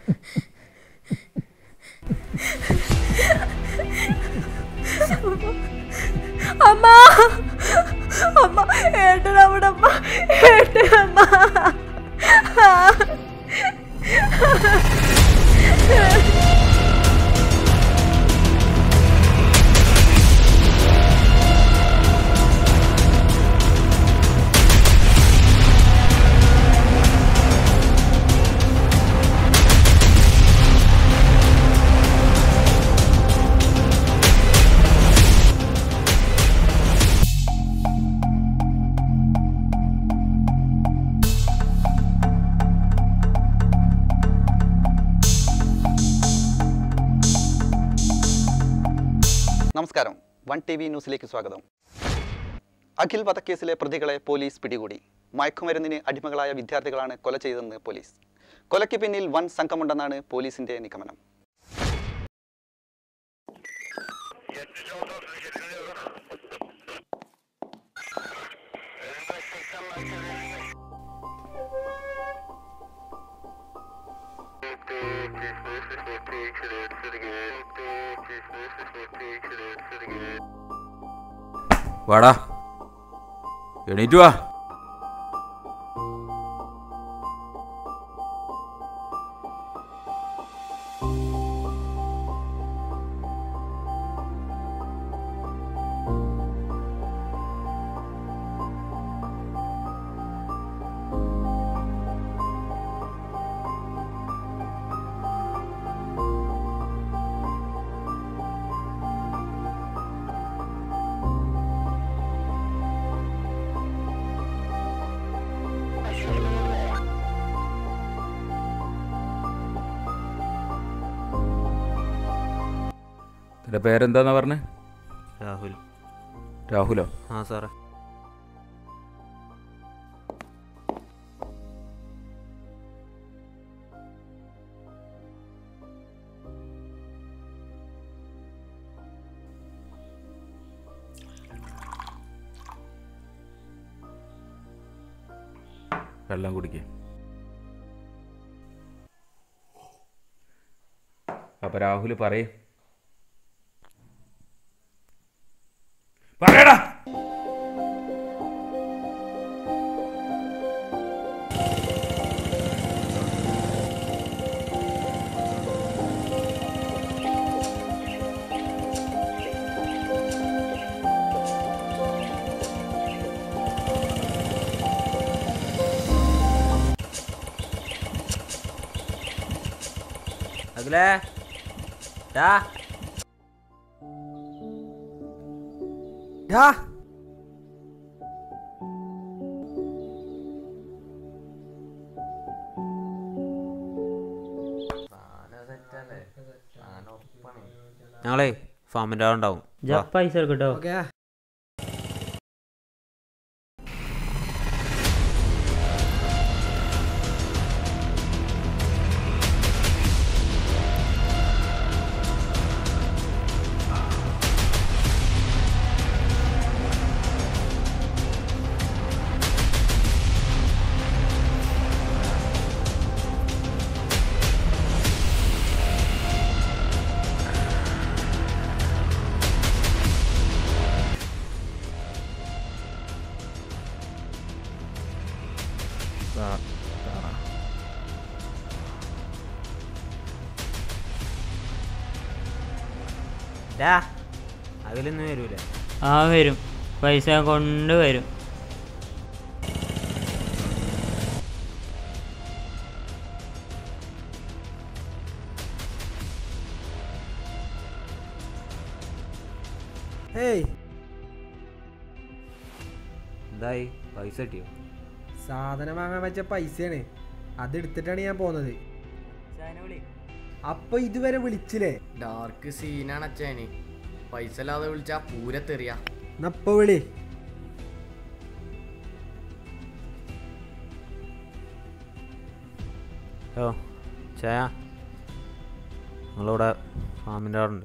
അമ്മ അമ്മ ഏട്ടൻ അവിടെ അമ്മ ഏട്ടൻ അമ്മ നമസ്കാരം വൺ ടി വി ന്യൂസിലേക്ക് സ്വാഗതം അഖിൽ വധക്കേസിലെ പ്രതികളെ പോലീസ് പിടികൂടി മയക്കുമരുന്നിന് അടിമകളായ വിദ്യാർത്ഥികളാണ് കൊല ചെയ്തതെന്ന് പോലീസ് കൊലയ്ക്ക് പിന്നിൽ വൻ സംഘമുണ്ടെന്നാണ് പോലീസിന്റെ നിഗമനം വാടാ എണീറ്റ് വാ നിന്റെ പേരെന്താന്നാ പറഞ്ഞേ രാഹുൽ രാഹുലോ ആ സാറേ വെള്ളം കുടിക്കേ അപ്പൊ രാഹുൽ പറയേ പറയടാ അഖിലേ ഡാ ഡാ ഞങ്ങളേ ഫാമിൻ്റെ ആളുണ്ടാവും വാ. പൈസ എടുക്കട്ടോ ഡാ അഖിലൊന്നും വരൂലേ ആ വരും പൈസ കൊണ്ട് വരും ഏയ് എന്തായി പൈസ കിട്ടിയോ സാധനം വാങ്ങാൻ വെച്ച പൈസയാണ് അത് എടുത്തിട്ടാണ് ഞാൻ പോന്നത് അപ്പൊ ഇതുവരെ വിളിച്ചില്ലേ ഡാർക്ക് സീനാണ് അച്ഛന് പൈസ ഇല്ലാതെ വിളിച്ചാ പൂരത്തെറിയ എന്നപ്പൊ വിളി ഓ ചായ നിങ്ങളിവിടെ ഫാമിൻ്റെ ആളുണ്ട്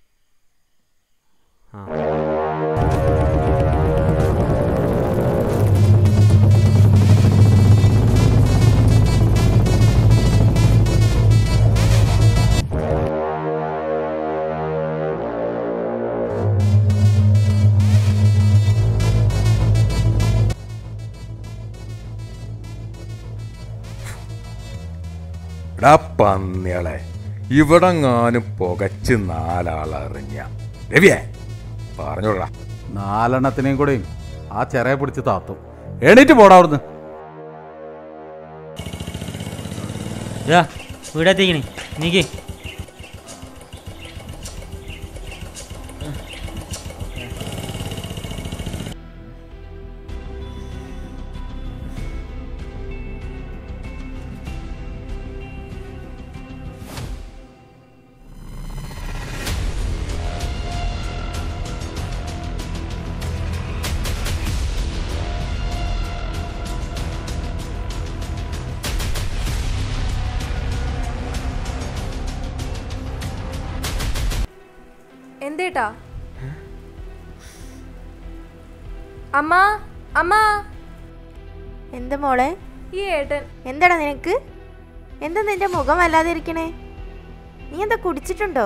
ആ എടാ പന്നികളെ ഇവിടെങ്ങാനും പുകച്ച് നാലാളറിഞ്ഞ രവിയെ പറഞ്ഞോടാ നാലെണ്ണത്തിനെയും കൂടെയും ആ ചെറിയ പിടിച്ച് താത്തും എണീറ്റ് പോടാ അവിടുന്ന് ഇതാ ഇവിടെ എത്തിക്കണേ നീക്ക് എന്തേട്ടാ അമ്മ അമ്മ എന്ത് മോളെ ഈ ഏട്ടൻ എന്താടാ നിനക്ക് എന്താ നിന്റെ മുഖം വല്ലാതെ ഇരിക്കണേ നീ എന്താ കുടിച്ചിട്ടുണ്ടോ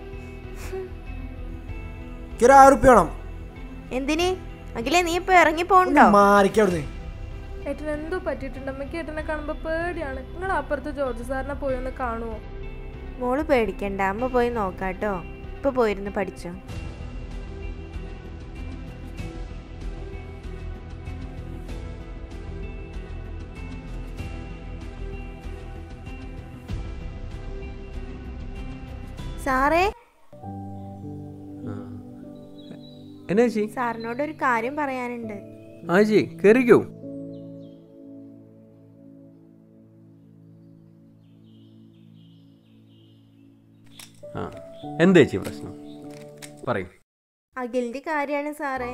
എനിക്ക് ഒരു ആയിരം ഉറുപ്പ്യ വേണം എന്തിന് അഖിലേ നീ ഇപ്പൊ ഇറങ്ങി പോണ്ടോ മാറിക്ക അവിടുന്ന് ഏട്ടൻ എന്തോ പറ്റിയിട്ടുണ്ട് അമ്മയ്ക്ക് ഏട്ടനെ കാണുമ്പോ പേടിയാണ് നിങ്ങൾ അപ്പുറത്ത് ജോർജ് സാറിനെ പോയി ഒന്ന് കാണുവോ മോള് പേടിക്കണ്ട അമ്മ പോയി നോക്കാട്ടോ ഇപ്പൊ പോയിരുന്ന് പഠിച്ചോ സാറേ എന്നാ ചേച്ചി സാറിനോട് ഒരു കാര്യം പറയാനുണ്ട് ആ ചേച്ചി കയറിക്കോ ആ എന്താ ചേച്ചി പ്രശ്നം പറയൂ അഖിലിന്റെ കാര്യാണ് സാറേ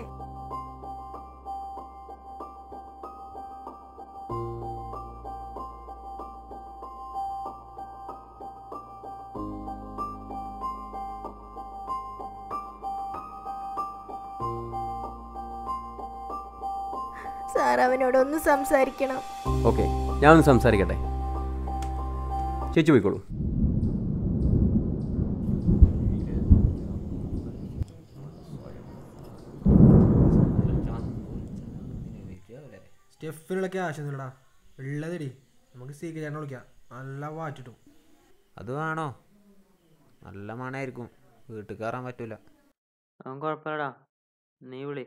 സാർ അവനോടൊന്ന് സംസാരിക്കണം ഓക്കെ ഞാൻ ഒന്ന് സംസാരിക്കട്ടെ ചേച്ചി പോയിക്കോളൂ സ്റ്റെഫിനുള്ള ക്യാഷ് ഒന്നുമില്ലടാ ഉള്ളതടി നമുക്ക് സീക്ക ചേട്ടനെ വിളിക്കാം നല്ല വാറ്റിട്ടു അത് വേണോ നല്ല മണായിരിക്കും വീട്ടിൽ കയറാൻ പറ്റൂല അവൻ കുഴപ്പമില്ലടാ നീ വിളി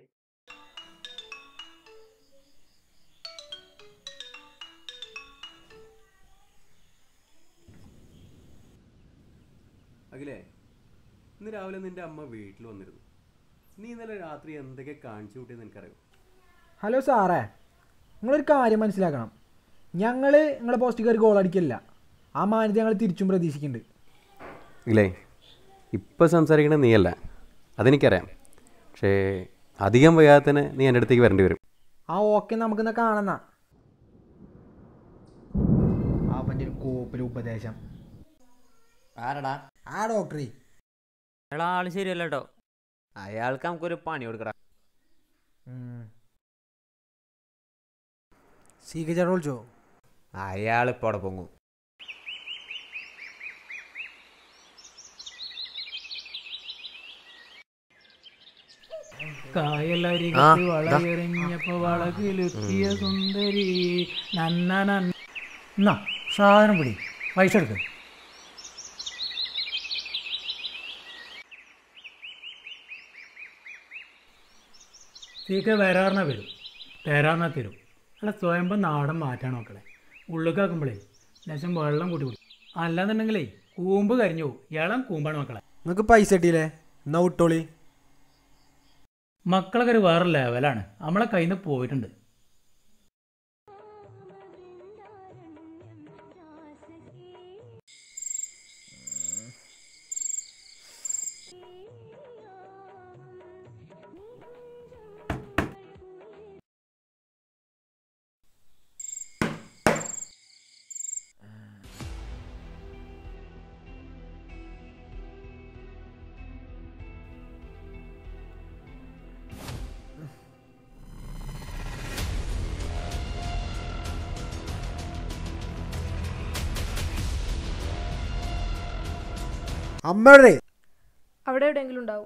അഖിലേ ഇന്ന് രാവിലെ നിന്റെ അമ്മ വീട്ടിൽ വന്നിരുന്നു നീ ഇന്നലെ രാത്രി എന്തൊക്കെ കാണിച്ചു കൂട്ടിയെന്ന് എനിക്കറിയോ ഹലോ സാറേ നിങ്ങളൊരു കാര്യം മനസ്സിലാക്കണം ഞങ്ങൾ നിങ്ങളെ പോസ്റ്റ് കയറി ഗോൾ അടിക്കില്ല ആ മാന്യത ഞങ്ങൾ തിരിച്ചും പ്രതീക്ഷിക്കുന്നുണ്ട് ഇല്ലേ ഇപ്പം സംസാരിക്കണത് നീയല്ല അതെനിക്കറിയാം പക്ഷേ അധികം വൈകാതെ തന്നെ നീ എൻ്റെ അടുത്തേക്ക് വരേണ്ടി വരും ആ ഓക്കെ നമുക്കിന്ന് കാണുന്ന അവൻ്റെ ഒരു കോപ്പിൽ ഉപദേശം ആരടാ ആ ഡോക്ടറെ എടാ ആള് ശരിയല്ല കേട്ടോ അയാൾക്ക് നമുക്കൊരു പണി കൊടുക്കടാ സീക്ക ചേട്ടൻ വിളിച്ചോ അയാൾ ഇപ്പോൾ അവിടെ പൊങ്ങും കായലരികത്ത് വളയെറിഞ്ഞപ്പോ വളകിലുക്കിയ സുന്ദരി നന്ന നന്ന എന്നാ സാധനം പിടി പൈസ എടുക്ക സീക്ക വരാറിന വരും തരാറിന തരും അല്ല സ്വയംഭം നാടൻ മാറ്റാൻ നോക്കളെ ഉള്ളിക്കാക്കുമ്പോഴേ ലേശം വെള്ളം കൂട്ടി കുടി അല്ലാന്നുണ്ടെങ്കിലേ കൂമ്പ് കരിഞ്ഞു പോകും ഇളം കൂമ്പാണ് മക്കളെ നിങ്ങൾക്ക് പൈസ കിട്ടിയില്ലേ എന്നാ വിട്ടോളി മക്കളൊക്കെ ഒരു വേറെ ലെവലാണ് നമ്മളെ കയ്യിൽ നിന്ന് പോയിട്ടുണ്ട് അമ്മയുടെ അവിടെ എവിടെയെങ്കിലും ഉണ്ടാവും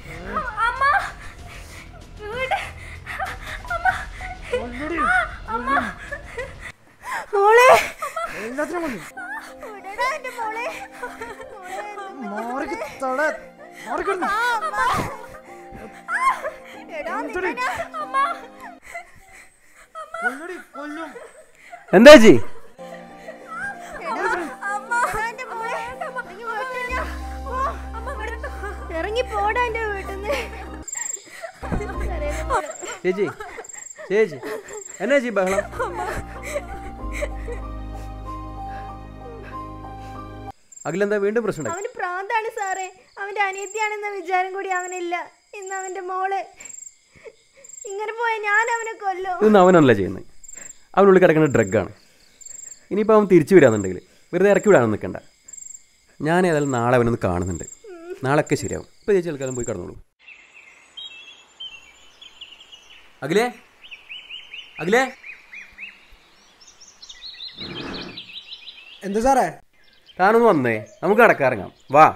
അമ്മ വീട് അമ്മ അമ്മ മോളെ എല്ലാത്തിനും കൊല്ലും വിടടാ എന്റെ മോളെ മാറിക്ക് തട മാറിക്കിടന്നു ആ, അമ്മ. എടാ നിന്നെ അമ്മ കൊല്ലടി കൊല്ലും എന്താ ചേച്ചി ഇറങ്ങി പോടാ എന്റെ വീട്ടിന്ന് ചേച്ചി ചേച്ചി എന്നാ ചേച്ചി ബഹളം അഖിലെന്താ വീണ്ടും പ്രശ്നം അവന് പ്രാന്താണ് സാറേ അവന്റെ അനിയത്തിയാണെന്ന വിചാരം കൂടി അവനില്ല ഇന്ന് അവന്റെ മോള് ഇങ്ങനെ പോയ ഞാൻ അവനെ കൊല്ലും ഇതൊന്നും അവനല്ല ചെയ്യുന്നത് അവനുള്ളിൽ കിടക്കുന്ന ഡ്രഗാണ് ഇനിയിപ്പോൾ അവൻ തിരിച്ചു വരാന്നുണ്ടെങ്കിൽ വെറുതെ ഇറക്കി വിടാനൊന്നും നിൽക്കണ്ട ഞാൻ ഏതായാലും നാളെ അവനൊന്ന് കാണുന്നുണ്ട് നാളെയൊക്കെ ശരിയാവും ഇപ്പോൾ ചേച്ചി തൽക്കാലം പോയി കടന്നോളൂ അഖിലേ അഖിലേ എന്താ സാറേ താനൊന്ന് വന്നേ നമുക്ക് കടക്കാറങ്ങാം വാ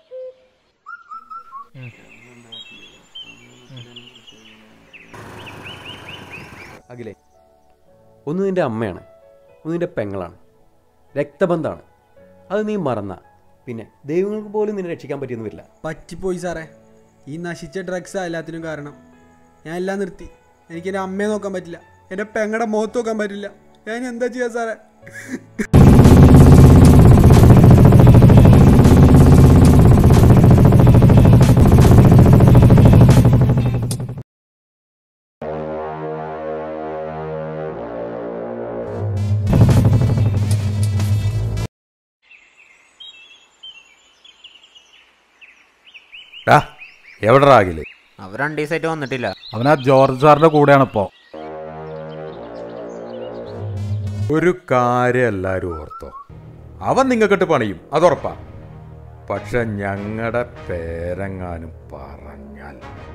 അഖിലേ ഒന്ന് നിൻ്റെ അമ്മയാണ് ഒന്ന് നിൻ്റെ പെങ്ങളാണ് രക്തബന്ധമാണ് അത് നീ മറന്ന പിന്നെ ദൈവങ്ങൾക്ക് പോലും നിന്നെ രക്ഷിക്കാൻ പറ്റിയെന്ന് വരില്ല പറ്റിപ്പോയി സാറേ ഈ നശിച്ച ഡ്രഗ്സ് എല്ലാത്തിനും കാരണം ഞാൻ എല്ലാം നിർത്തി എനിക്ക് എൻ്റെ അമ്മയെ നോക്കാൻ പറ്റില്ല എൻ്റെ പെങ്ങടെ മുഖത്ത് നോക്കാൻ പറ്റില്ല ഞാൻ എന്താ ചെയ്യാ സാറേ ഡാ എവിടെ ആകില്ലേ അവർ രണ്ട് ദിവസമായിട്ട് വന്നിട്ടില്ല അവനാ ജോർജ് സാറിന്റെ കൂടെയാണ് ഇപ്പോ ഒരു കാര്യം എല്ലാവരും ഓർത്തോ അവൻ നിങ്ങൾക്കിട്ട് പണിയും അതുറപ്പാ പക്ഷെ ഞങ്ങളുടെ പേരെങ്ങാനും പറഞ്ഞാൽ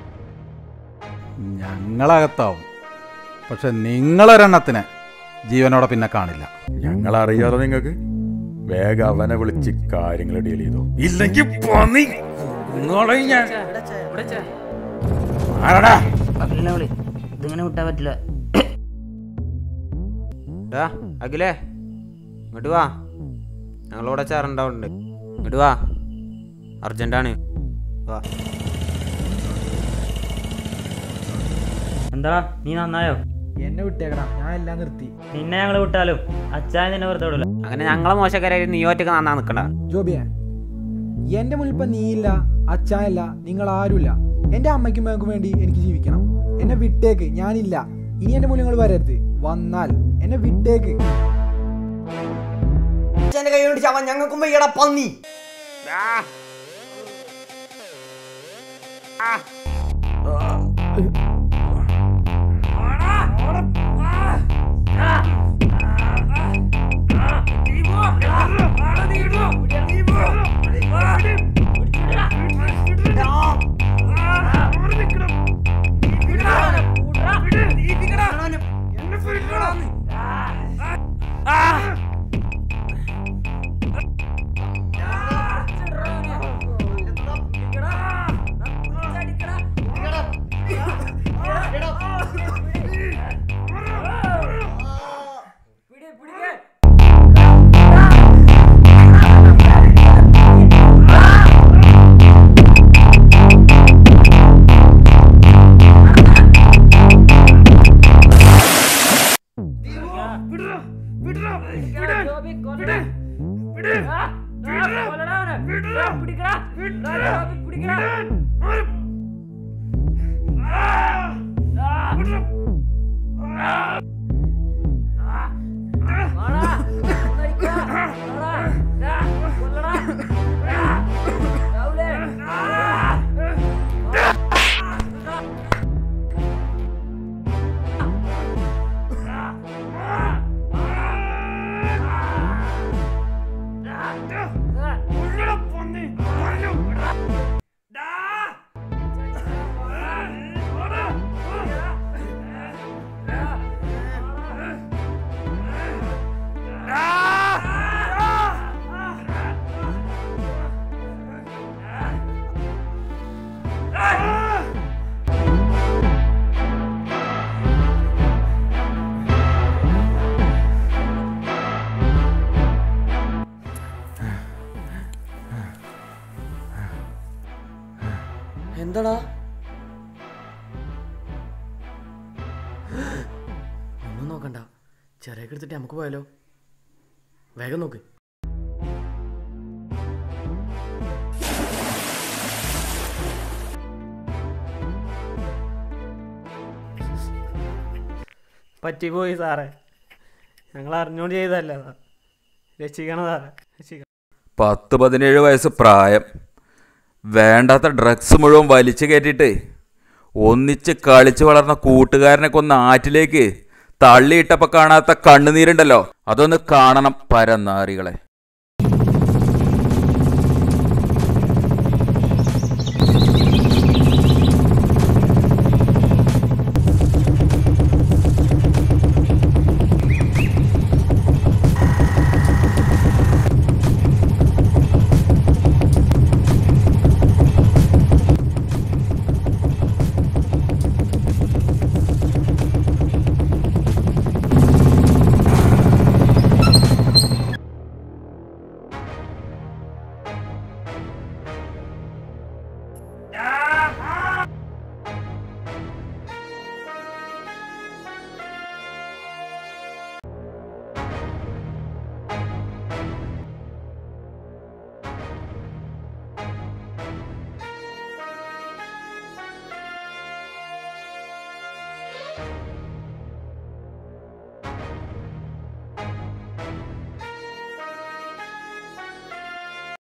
ഞങ്ങളകത്താവും പക്ഷെ നിങ്ങളൊരെണ്ണത്തിന് ജീവനോടെ പിന്നെ കാണില്ല ഞങ്ങളറിയാലോ നിങ്ങൾക്ക് വേഗം അവനെ വിളിച്ച് കാര്യങ്ങൾ ഡീൽ ചെയ്തോ ഇല്ലെങ്കിൽ പന്നി കൊന്നുകളയും ഞാൻ. ആരെടാ? ഇതിങ്ങനെ വിട്ടാൻ പറ്റില്ല ഡാ അഖിലേ ഇങ്ങോട്ട് വാ ഞങ്ങളിവിടെ ചേറുണ്ടാവുന്നുണ്ട് ഇങ്ങോട്ട് വാ അർജന്റാണ് വാ എന്താ നീ നന്നായോ എന്നെ വിട്ടേക്കടാ ഞാൻ എല്ലാം നിർത്തി നിന്നെ ഞങ്ങൾ വിട്ടാലും അച്ഛായ നിന്നെ വെറുതെ വിടില്ല അങ്ങനെ ഞങ്ങളെ മോശക്കാരായി നീ ഒറ്റക്ക് നന്നാ നിൽക്കണ്ട ജോബിയെ എന്റെ മുന്നിൽ ഇപ്പൊ നീയില്ല അച്ഛായല്ല നിങ്ങൾ ആരുമില്ല എന്റെ അമ്മയ്ക്കും മകൾക്കും വേണ്ടി എനിക്ക് ജീവിക്കണം എന്നെ വിട്ടേക്ക് ഞാനില്ല ഇനി എന്റെ മുന്നിൽ നിങ്ങൾ വരരുത് വന്നാൽ എന്നെ വിട്ടേക്ക് അച്ഛൻ്റെ കൈ കൊണ്ട് ചാവാൻ ഞങ്ങൾക്കും വയ്യടാ പന്നി നോക്കണ്ട ചെറിയ എടുത്തിട്ട് നമുക്ക് പോയാലോ വേഗം നോക്ക് പറ്റിപ്പോയി സാറേ ഞങ്ങൾ അറിഞ്ഞുകൊണ്ട് ചെയ്തതല്ല സാർ രക്ഷിക്കണം സാറേ രക്ഷിക്കണം പത്ത് പതിനേഴ് വയസ്സ് പ്രായം വേണ്ടാത്ത ഡ്രഗ്സ് മുഴുവൻ വലിച്ചു കയറ്റിയിട്ട് ഒന്നിച്ച് കളിച്ച് വളർന്ന കൂട്ടുകാരനെ കൊന്ന് ആറ്റിലേക്ക് തള്ളിയിട്ടപ്പോൾ കാണാത്ത കണ്ണുനീരുണ്ടല്ലോ അതൊന്ന് കാണണം പരനാറികളെ